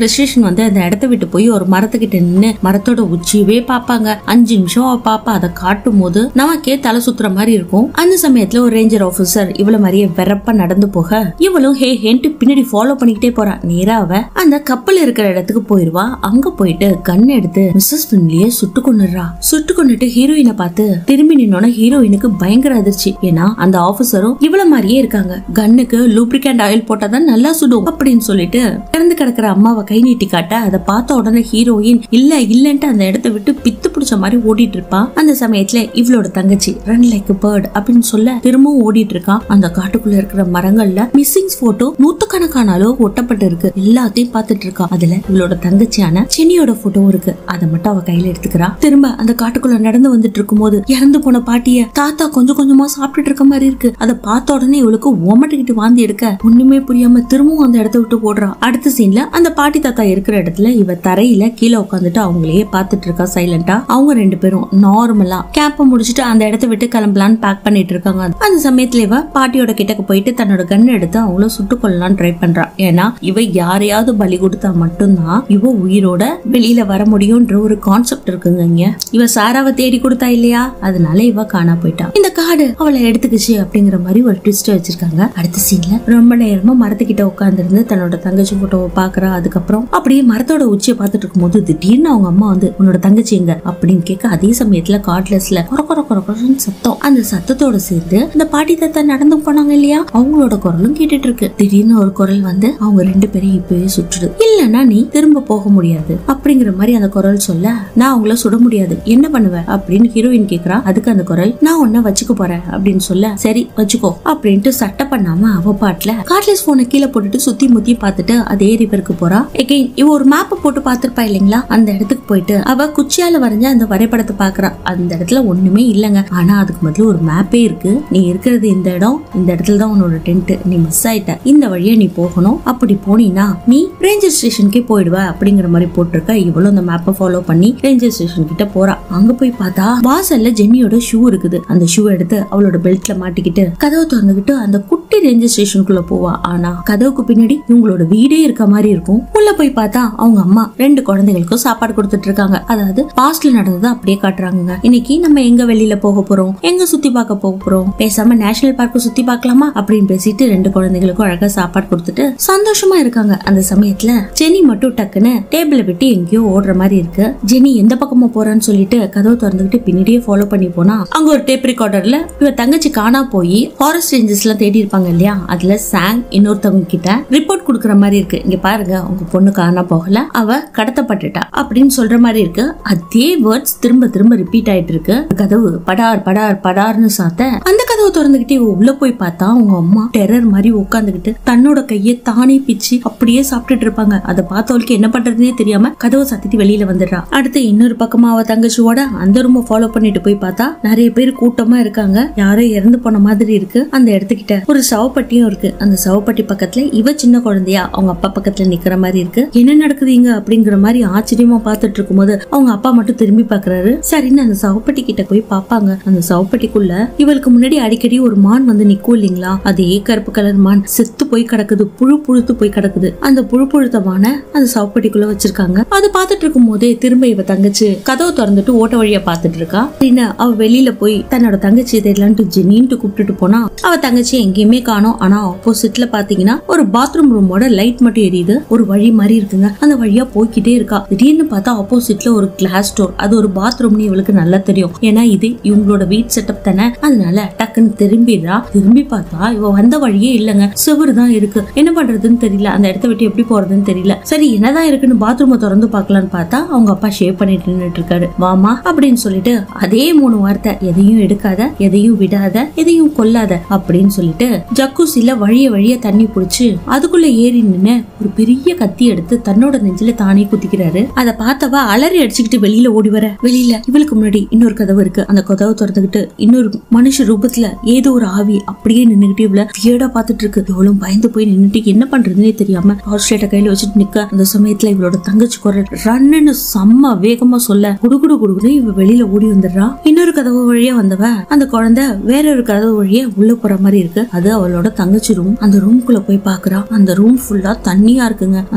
ஃப்ரஸ்ட்ரேஷன் வந்து அந்த இடத்த விட்டு போய் ஒரு மரத்துக்கிட்ட நின்னு மரத்தோட உச்சியவே பாப்பாங்க அஞ்சு நிமிஷம் அவ பாப்பா அதை காட்டும் போது நமக்கே தலை சுத்துற மாதிரி இருக்கும் அந்த சமயத்துல ஒரு ரேஞ்சர் ஆபீசர் இவ்வளவு மாதிரியே வெறப்பா நடந்து போக இவளும் ஹே ஹேன்ட்டு பின்னாடி ஃபாலோ பண்ணிக்கிட்டே போறா நேரா அவ அந்த கப்பல் இருக்கிற இடத்துக்கு போயிருவா அங்க போயிட்டு கன் எடுத்து மிஸ்ஸஸ் பின்லியே சுட்டு கொண்டுறா சுட்டு கொண்டுட்டு ஹீரோயினை பார்த்து திரும்பி நின்னோட ஹீரோயினுக்கு பயங்கர அதிர்ச்சி ஏன்னா அந்த ஆபீசரும் இவ்வளவு மாதிரியே இருக்காங்க கன்னுக்கு லூப்ரிகண்ட் ஆயில் போட்டாதான் நல்லா சுடும் அப்படின்னு சொல்லிட்டு இறந்து கிடக்குற அம்மாவை கை நீட்டி காட்ட அதை பார்த்த உடனே ஹீரோயின் இல்ல இல்லன்ட்டு அந்த இடத்த விட்டு பித்து பிடிச்ச மாதிரி ஓடிட்டு இருப்பா அந்த சமயத்துல இவளோட தங்கச்சி ரன் லைக் பேர்ட் அப்படின்னு சொல்ல திரும்பவும் ஓடிட்டு இருக்கா அந்த காட்டுக்குள்ள இருக்கிற மரங்கள்ல மிஸ்ஸிங் போட்டோ நூத்துக்கணக்கான அளவு ஒட்டப்பட்டு இருக்கு எல்லாத்தையும் பார்த்துட்டு இருக்கா அதுல இவளோட தங்கச்சியான சென்னியோட போட்டோ இருக்கு அதை மட்டும் அவ கையில எடுத்துக்கிறா திரும்ப அந்த காட்டுக்குள்ள நடந்து வந்துட்டு இருக்கும்போது இறந்து போன பாட்டிய தாத்தா கொஞ்சம் கொஞ்சமா சாப்பிட்டுட்டு இருக்க மாதிரி இருக்கு அதை பார்த்த உடனே இவளுக்கு ஓமட்டிக்கிட்டு வாந்தி எடுக்க ஒண்ணுமே புரியாம திரும்பவும் அந்த இடத்த விட்டு ஓடுறா அடுத்த சீன்ல அந்த பாட்டி தாத்தா இருக்கிற இடத்துல இவ தரையில கீழே உட்காந்துட்டு அவங்களையே பார்த்துட்டு இருக்கா சைலண்டா அவங்க ரெண்டு பேரும் நார்மலா கேப்ப முடிச்சுட்டு அந்த இடத்த விட்டு கிளம்பலான்னு பேக் பண்ணிட்டு இருக்காங்க அந்த சமயத்துல இவ பாட்டியோட கிட்டக்கு போயிட்டு தன்னோட கன் எடுத்து அவங்கள சுட்டு கொள்ளலாம் ட்ரை பண்றா ஏன்னா இவ யாரையாவது பலி கொடுத்தா மட்டும்தான் இவ உயிரோட வெளியில வர முடியும்ன்ற ஒரு கான்செப்ட் இருக்குங்க இங்க இவ சாராவை தேடி கொடுத்தா இல்லையா அதனால இவ காணா போயிட்டா இந்த காடு அவளை எடுத்துக்கிச்சு அப்படிங்கிற மாதிரி ஒரு ட்விஸ்ட் வச்சிருக்காங்க அடுத்த சீன்ல ரொம்ப நேரமா மரத்துக்கிட்ட உட்கார்ந்திருந்து தன்னோட தங்கச்சி போட்டோவை பாக்குறா அதுக்கப்புறம் அப்படியே மரத்தோட உச்சியை பார்த்துட்டு இருக்கும்போது திடீர்னு அவங்க அம்மா வந்து உன்னோட தங்கச்சி எங்க அப்படின்னு கேட்க அதே சமயத்துல கார்ட்லெஸ்ல கொர கொர கொர கொரன்னு சத்தம் அந்த சத்தத்தோட சேர்ந்து இந்த பாட்டி தாத்தா நடந்து போனாங்க இல்லையா அவங்களோட குரலும் கேட்டுட்டு இருக்கு திடீர்னு ஒரு குரல் வந்து அவங்க ரெண்டு பேரையும் இப்பவே சுற்றுது இல்லன்னா நீ திரும்ப போக முடியாது அப்படிங்கிற மாதிரி அந்த குரல் சொல்ல நான் அவங்கள சுட முடியாது என்ன பண்ணுவ அப்படின்னு ஹீரோயின் கேக்குறா அதுக்கு அந்த குரல் நான் உன்ன வச்சுக்க போறேன் அப்படின்னு சொல்ல சரி வச்சுக்கோ அப்படின்ட்டு சட்டை பண்ணாம அவ பாட்டுல கார்ட்லெஸ் போனை கீழே போட்டுட்டு சுத்தி முத்தி பார்த்துட்டு அதே ரிவருக்கு போறா எகெயின் இவ ஒரு மேப்பை போட்டு பார்த்திருப்பா இல்லைங்களா அந்த இடத்துக்கு போயிட்டு அவ குச்சியால வரைஞ்ச அந்த வரைபடத்தை பாக்குறா அந்த இடத்துல ஒண்ணுமே இல்லைங்க ஆனா அதுக்கு முதல்ல ஒரு மேப்பே இருக்கு நீ இருக்கிறது இந்த இடம் இந்த இடத்துல தான் உன்னோட டென்ட் நீ மிஸ் ஆயிட்ட இந்த வழியா நீ போகணும் அப்படி போனீனா நீ ரேஞ்சர் ஸ்டேஷனுக்கே போயிடுவ அப்படிங்கிற மாதிரி போட்டிருக்க இவளும் அந்த மேப்பை ஃபாலோ பண்ணி ரேஞ்சர் ஸ்டேஷன் கிட்ட போறா அங்க போய் பார்த்தா வாசல்ல ஜென்னியோட ஷூ இருக்குது அந்த ஷூ எடுத்து அவளோட பெல்ட்ல மாட்டிக்கிட்டு கதவை திறந்துகிட்டு அந்த குட்டி ரேஞ்சர் ஸ்டேஷனுக்குள்ள போவா ஆனா கதவுக்கு பின்னாடி இவங்களோட வீடே இருக்க மாதிரி இருக்கும் உள்ள போய் பார்த்தா அவங்க அம்மா ரெண்டு குழந்தைகளுக்கும் சாப்பாடு கொடுத்துட்டு இருக்காங்க அதாவது பாஸ்ட்ல நடந்ததை அப்படியே காட்டுறாங்க இன்னைக்கு நம்ம எங்க வெளியில போக போறோம் எங்க சுத்தி பார்க்க போக போறோம் பேசாம நேஷனல் பார்க்க சுத்தி பார்க்கலாமா அப்படின்னு பேசிட்டு ரெண்டு குழந்தைகளுக்கும் அழகா சாப்பாடு கொடுத்துட்டு சந்தோஷமா இருக்காங்க அந்த சமயத்துல ஜெனி மட்டும் டக்குன்னு டேபிள விட்டு எங்கேயோ ஓடுற மாதிரி இருக்கு ஜெனி எந்த பக்கமா போறான்னு சொல்லிட்டு கதவை திறந்துகிட்டு பின்னாடியே ஃபாலோ பண்ணி போனா அங்க ஒரு டேப் ரெக்கார்டர்ல இவ தங்கச்சி காணா போய் ஃபாரஸ்ட் ரேஞ்சர்ஸ் எல்லாம் தேடி இருப்பாங்க இல்லையா அதுல சாங் இன்னொருத்தவங்க கிட்ட ரிப்போர்ட் கொடுக்குற மாதிரி இருக்கு இங்க பாருங்க உங்க பொண்ணு காணா போகல அவ கடத்தப்பட்டுட்டா அப்படின்னு சொல்ற மாதிரி இருக்கு அதே வேர்ட்ஸ் திரும்ப திரும்ப ரிப்பீட் ஆயிட்டு இருக்கு கதவு படார் படார் படார்னு சாத்த அந்த கதவை திறந்துகிட்டு இவ உள்ள போய் பார்த்தா அவங்க அம்மா டெரர் மாதிரி உட்காந்துக்கிட்டு தன்னோட கையை தானே பிச்சு அப்படியே சாப்பிட்டுட்டு இருப்பாங்க அதை பார்த்தவளுக்கு என்ன பண்றதுனே தெரியாம கதவை சத்திட்டு வெளியில வந்துடுறா அடுத்து இன்னொரு பக்கமா அவ தங்கச்சியோட அந்த ரூம ஃபாலோ பண்ணிட்டு போய் பார்த்தா நிறைய பேர் கூட்டமா இருக்காங்க யாரோ இறந்து போன மாதிரி இருக்கு அந்த இடத்துக்கிட்ட ஒரு சவப்பட்டியும் இருக்கு அந்த சவப்பட்டி பக்கத்துல இவ சின்ன குழந்தையா அவங்க அப்பா பக்கத்துல நிக்கிற மாதிரி இருக்கு என்ன நடக்குது இங்க அப்படிங்கிற மாதிரி ஆச்சரியமா பார்த்துட்டு இருக்கும்போது அவங்க அப்பா மட்டும் திரும்பி பாக்குறாரு சரின்னு அந்த சவப்பட்டி கிட்ட போய் பாப்பாங்க அந்த சவப்பட்டிக்குள்ள இவளுக்கு முன்னாடி அடிக்கடி ஒரு மான் வந்து நிக்கும் இல்லைங்களா அதே கருப்பு கலர் மான் செத்து போய் கிடக்குது புழு புழுத்து போய் கிடக்குது அந்த புழு புழுத்தமான அந்த சவப்பட்டிக்குள்ள வச்சிருக்காங்க அது பார்த்துட்டு இருக்கும் போதே திரும்ப இவ தங்கச்சி கதவு திறந்துட்டு ஓட்ட வழியா பார்த்துட்டு இருக்கா அப்படின்னு அவ வெளியில போய் தன்னோட தங்கச்சி தெரியலான்ட்டு ஜெனின்ட்டு கூப்பிட்டுட்டு போனா அவ தங்கச்சி எங்கேயுமே காணோம் ஆனா ஆப்போசிட்ல பாத்தீங்கன்னா ஒரு பாத்ரூம் ரூமோட லைட் மட்டும் எரியுது ஒரு வழி மாதிரி இருக்குங்க அந்த வழியா போய்க்கிட்டே இருக்கா திடீர்னு பார்த்தா ஆப்போசிட்ல ஒரு கிளாஸ் டோர் அது ஒரு பாத்ரூம்னு இவளுக்கு நல்லா தெரியும் ஏன்னா இது இவங்களோட வீட் செட்டப் தானே அதனால டக்குன்னு திரும்பிடுறா திரும்பி பார்த்தா இவ வந்த வழியே இல்லைங்க செவுரு தான் இருக்கு என்ன பண்றதுன்னு தெரியல அந்த இடத்த விட்டு எப்படி போறதுன்னு தெரியல சரி என்னதான் இருக்குன்னு பாத்ரூமை திறந்து பார்க்கலான்னு பார்த்தா அவங்க அப்பா ஷேவ் பண்ணிட்டு நின்னுட்டு இருக்காரு வாமா அப்படின்னு சொல்லிட்டு அதே மூணு வார்த்தை எதையும் எடுக்காத எதையும் விடாத எதையும் கொல்லாத அப்படின்னு சொல்லிட்டு ஜக்கூசில வழிய வழிய தண்ணி புடிச்சு அதுக்குள்ள ஏறி நின்னு ஒரு பெரிய கத்தி எடுத்து தன்னோட நெஞ்சில தானே குத்திக்கிறாரு அதை பார்த்தவ அலறி அடிச்சுக்கிட்டு வெளியில ஓடி வர வெளியில இவளுக்கு முன்னாடி இன்னொரு கதவு இருக்கு அந்த கதவை திறந்துகிட்டு இன்னொரு மனுஷ ரூபத்துல ஏதோ ஒரு ஆவி அப்படியே நின்னுகிட்டு இவள வியடா பார்த்துட்டு இருக்கு இவளும் பயந்து போய் நின்னுட்டு என்ன பண்றதுன்னே தெரியாம டார்ச் லைட்டை கையில வச்சுட்டு நிக்க அந்த சமயத்துல இவளோட தங்கச்சி குரல் ரன்னு செம்ம வேகமா சொல்ல குடுகுடு குடுகுடு இவ வெளியில ஓடி வந்துடுறா இன்னொரு கதவு வழியா வந்தவ அந்த குழந்தை வேற ஒரு கதவு வழியா உள்ள போற மாதிரி இருக்கு அது அவளோட தங்கச்சி ரூம் அந்த ரூம்குள்ள போய் பாக்குறா அந்த ரூம் ஃபுல்லா தண்ணியா இருக்குங்க அந்த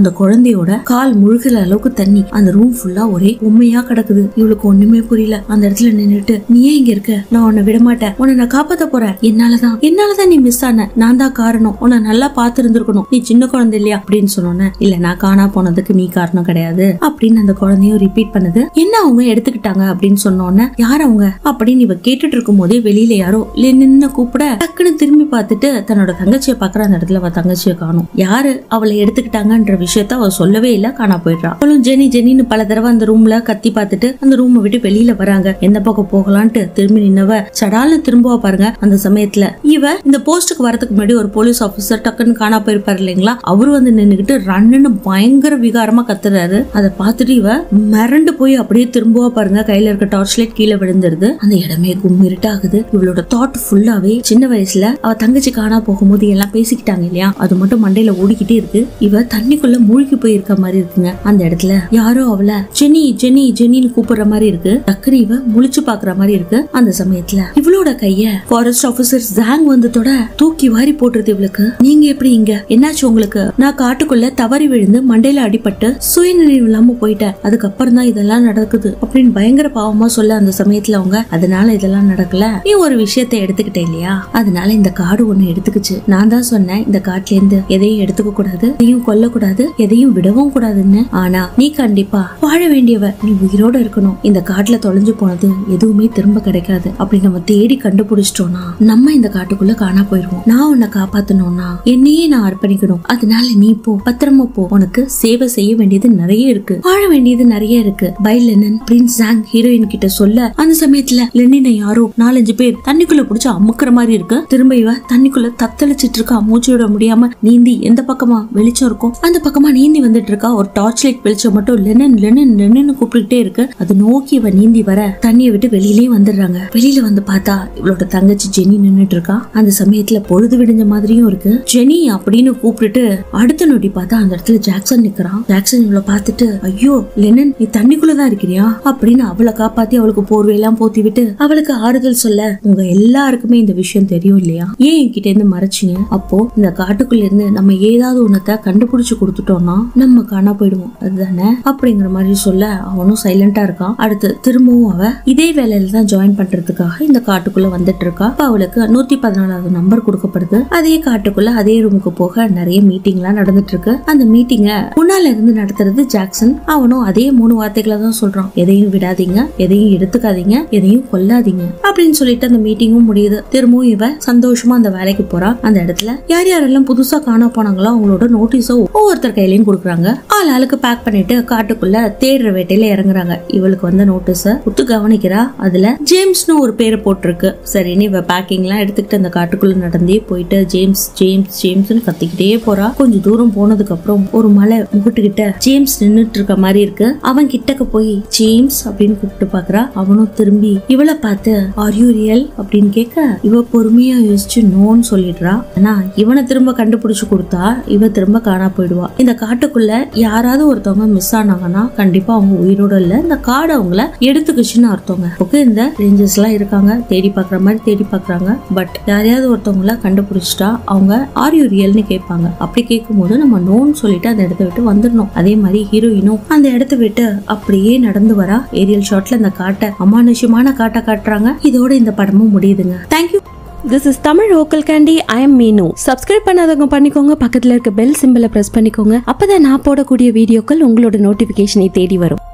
அந்த குழந்தையோட கால் முழுகிற அளவுக்கு தண்ணி அந்த ரூம் ஃபுல்லா ஒரே உண்மையா கிடக்குது இவளுக்கு ஒண்ணுமே புரியல அந்த இடத்துல நின்னுட்டு நீ ஏன் இங்க இருக்க நான் உன்னை விட மாட்டேன் உன்னை நான் காப்பாத்த போறேன் என்னாலதான் என்னாலதான் நீ மிஸ் ஆன நான் தான் காரணம் உன்னை நல்லா பார்த்து இருந்திருக்கணும் நீ சின்ன குழந்தை இல்லையா அப்படின்னு சொன்னோன்னே இல்ல நான் காணா போனதுக்கு நீ காரணம் கிடையாது அப்படின்னு அந்த குழந்தையும் ரிப்பீட் பண்ணுது என்ன அவங்க எடுத்துக்கிட்டாங்க அப்படின்னு சொன்னோன்னே யார் அவங்க அப்படின்னு இவ கேட்டுட்டு இருக்கும் போதே வெளியில யாரோ நின்னு கூப்பிட டக்குன்னு திரும்பி பார்த்துட்டு தன்னோட தங்கச்சியை பாக்குற அந்த இடத்துல அவ தங்கச்சியை காணும் யாரு அவளை எடுத்துக்கிட்டாங்கன்ற விஷயத்த அவ சொல்லவே இல்ல காணா போயிடுறா அவளும் ஜெனி ஜெனின்னு பல தடவை அந்த ரூம்ல கத்தி பார்த்துட்டு அந்த ரூமை விட்டு வெளியில வராங்க எந்த பக்கம் போகலான்ட்டு திரும்பி நின்னவ சடால்னு திரும்புவா பாருங்க அந்த சமயத்துல இவ இந்த போஸ்டுக்கு வரதுக்கு முன்னாடி ஒரு போலீஸ் ஆபீசர் டக்குன்னு காணா போயிருப்பாரு இல்லைங்களா அவரு வந்து நின்னுகிட்டு ரன்னுன்னு பயங்கர விகாரமா கத்துறாரு அதை பார்த்துட்டு இவ மிரண்டு போய் அப்படியே திரும்புவா பாருங்க கையில இருக்க டார்ச் லைட் கீழே விழுந்துருது அந்த இடமே கும்மிருட்டாகுது இவளோட தாட் ஃபுல்லாவே சின்ன வயசுல அவ தங்கச்சி காணா போகும்போது எல்லாம் பேசிக்கிட்டாங்க இல்லையா அது மட்டும் மண்டையில ஓடிக்கிட்டே இருக்கு இவ தண்ணிக்குள்ள மூழ்கி போயிருக்க மாதிரி இருக்குங்க அந்த இடத்துல யாரோ அவள ஜெனி ஜெனி ஜெனின்னு கூப்பிடுற மாதிரி இருக்கு டக்குனு இவ முழிச்சு பாக்குற மாதிரி இருக்கு அந்த சமயத்துல இவளோட கைய ஃபாரஸ்ட் ஆபீசர் ஜாங் வந்ததோட தூக்கி வாரி போட்டுருது இவளுக்கு நீங்க எப்படி இங்க என்னாச்சு உங்களுக்கு நான் காட்டுக்குள்ள தவறி விழுந்து மண்டையில அடிபட்டு சுயநினைவு இல்லாம போயிட்டேன் அதுக்கப்புறம் தான் இதெல்லாம் நடக்குது அப்படின்னு பயங்கர பாவமா சொல்ல அந்த சமயத்துல அவங்க அதனால இதெல்லாம் நடக்கல நீ ஒரு விஷயத்தை எடுத்துக்கிட்ட இல்லையா அதனால இந்த காடு ஒண்ணு எடுத்துக்கிச்சு நான் தான் சொன்னேன் இந்த காட்டுல இருந்து எதையும் எடுத்துக்க கூடாது எதையும் கொல்ல கூடாது எதையும் விடவும் கூடாதுன்னு ஆனா நீ கண்டிப்பா வாழ வேண்டியவ நீ உயிரோட இருக்கணும் இந்த காட்டுல தொலைஞ்சு போனது எதுவுமே திரும்ப கிடைக்காது அப்படி நம்ம தேடி கண்டுபிடிச்சிட்டோம்னா நம்ம இந்த காட்டுக்குள்ள காணா போயிருவோம் நான் உன்னை காப்பாத்தணும்னா என்னையே நான் அர்ப்பணிக்கணும் அதனால நீ போ பத்திரமா போ உனக்கு சேவை செய்ய வேண்டியது நிறைய இருக்கு வாழ வேண்டியது நிறைய இருக்கு பை லெனன் பிரின்ஸ் ஜாங் ஹீரோயின் கிட்ட சொல்ல அந்த சமயத்துல லெனினை யாரோ நாலஞ்சு பேர் தண்ணிக்குள்ள புடிச்சு அமுக்குற மாதிரி இருக்கு திரும்ப இவ தண்ணிக்குள்ள தத்தளிச்சிட்டு இருக்கா மூச்சு விட முடியாம நீந்தி எந்த பக்கமா வெளிச்சம் இருக்கும் அந்த பக்கமா நீந்தி வந்துட்டு இருக்கா ஒரு டார்ச் லைட் வெளிச்சம் மட்டும் லெனன் லெனன் லெனன் கூப்பிட்டுட்டே இருக்கு அது நோக்கி இவ நீந்தி வர தண்ணியை விட்டு வெளியிலே வந்துடுறாங்க வெளியில வந்து பார்த்தா இவளோட தங்கச்சி ஜெனி நின்னுட்டு இருக்கா அந்த சமயத்துல பொழுது விடிஞ்ச மாதிரியும் இருக்கு ஜெனி அப்படின்னு கூப்பிட்டுட்டு அடுத்த நொடி பார்த்தா அந்த இடத்துல ஜாக்சன் நிக்கிறான் ஜாக்சன் இவளை பார்த்துட்டு ஐயோ லெனன் நீ தண்ணிக்குள்ளதான் இருக்கிறியா அப்படின்னு அவளை காப்பாத்தி அவளுக்கு போர்வையெல்லாம் போத்தி விட்டு அவளுக்கு ஆறுதல் சொல்ல உங்க எல்லாருக்குமே இந்த விஷயம் தெரியும் இல்லையா ஏன் என்கிட்ட இருந்து மறைச்சிங்க அப்போ இந்த காட்டுக்குள்ள இருந்து நம்ம ஏதாவது ஒன்னத்தை கண்டுபிடிச்சு கொடுத்துட்டோம்னா நம்ம காணா போயிடுவோம் அதுதானே அப்படிங்கிற மாதிரி சொல்ல அவனும் சைலண்டா இருக்கான் அடுத்து திரும்பவும் அவ இதே வேலையில தான் ஜாயின் பண்றதுக்காக இந்த காட்டுக்குள்ள வந்துட்டு இருக்கா அப்ப அவளுக்கு நூத்தி பதினாலாவது நம்பர் கொடுக்கப்படுது அதே காட்டுக்குள்ள அதே ரூமுக்கு போக நிறைய மீட்டிங்லாம் நடந்துட்டு இருக்கு அந்த மீட்டிங்க முன்னால இருந்து நடத்துறது ஜாக்சன் அவனும் அதே மூணு வார்த்தைகளை தான் சொல்றான் எதையும் விடாதீங்க எதையும் எடுத்துக்காதீங்க எதையும் கொல்லாதீங்க அப்படின்னு சொல்லிட்டு அந்த மீட்டிங்கும் முடியுது திரும்பவும் இவ சந்தோஷமா அந்த வேலைக்கு போறா அந்த இடத்துல யார் யாரெல்லாம் புதுசா காண போனாங்களோ அவங்களோட நோட்டீஸோ ஒவ்வொருத்தர் கையிலயும் கொடுக்குறாங்க ஆள் ஆளுக்கு பேக் பண்ணிட்டு காட்டுக்குள்ள தேடுற வேட்டையில இறங்குறாங்க இவளுக்கு வந்த நோட்டீஸ உத்து கவனிக்கிறா அதுல ஜேம்ஸ்னு ஒரு பேரை போட்டிருக்கு சரின்னு இவ பேக்கிங் எல்லாம் எடுத்துக்கிட்டு அந்த காட்டுக்குள்ள நடந்தே போயிட்டு ஜேம்ஸ் ஜேம்ஸ் ஜேம்ஸ்னு கத்திக்கிட்டே போறா கொஞ்சம் தூரம் போனதுக்கு அப்புறம் ஒரு மலை முகுட்டுக்கிட்ட ஜேம்ஸ் நின்னுட்டு இருக்க மாதிரி இருக்கு அவன் கிட்டக்க போய் ஜேம்ஸ் அப்படின்னு கூப்பிட்டு பாக்குறா அவனும் திரும்பி இவளை பார்த்து ஆர் யூ ரியல் அப்படின்னு கேட்க இவ பொறுமையா யோசிச்சு நோன்னு சொல்லிடுறா ஆனா இவனை திரும்ப கண்டுபிடிச்சு கொடுத்தா இவ திரும்ப காணா போயிடுவா இந்த காட்டுக்குள்ள யாராவது ஒருத்தவங்க மிஸ் ஆனாங்கன்னா கண்டிப்பா அவங்க உயிரோட இல்ல இந்த காடு அவங்கள எடுத்துக்கிச்சுன்னு அர்த்தங்க ஓகே இந்த ரேஞ்சர்ஸ் எல்லாம் இருக்காங்க தேடி பாக்குற மாதிரி தேடி பாக்குறாங்க பட் யாரையாவது ஒருத்தவங்கள கண்டுபிடிச்சிட்டா அவங்க ஆர் யூ ரியல்னு கேட்பாங்க அப்படி கேட்கும்போது நம்ம நோன்னு சொல்லிட்டு அந்த இடத்த விட்டு வந்துடணும் அதே மாதிரி ஹீரோயினும் அந்த இடத்த விட்டு அப்படியே நடந்து வரா ஏரியல் ஷாட்ல அந்த காட்டை அமானுஷ்யமான காட்டை காட்டுறாங்க இதோட இந்த படமும் முடியுதுங்க thank you this is Tamil vocal candy I am Meenu subscribe பண்ணாதவங்க பண்ணிக்கோங்க பக்கத்துல இருக்க பெல் சிம்பிளை பிரஸ் பண்ணிக்கோங்க அப்பதான் நான் போடக்கூடிய வீடியோக்கள் உங்களோட நோட்டிபிகேஷனை தேடி வரும்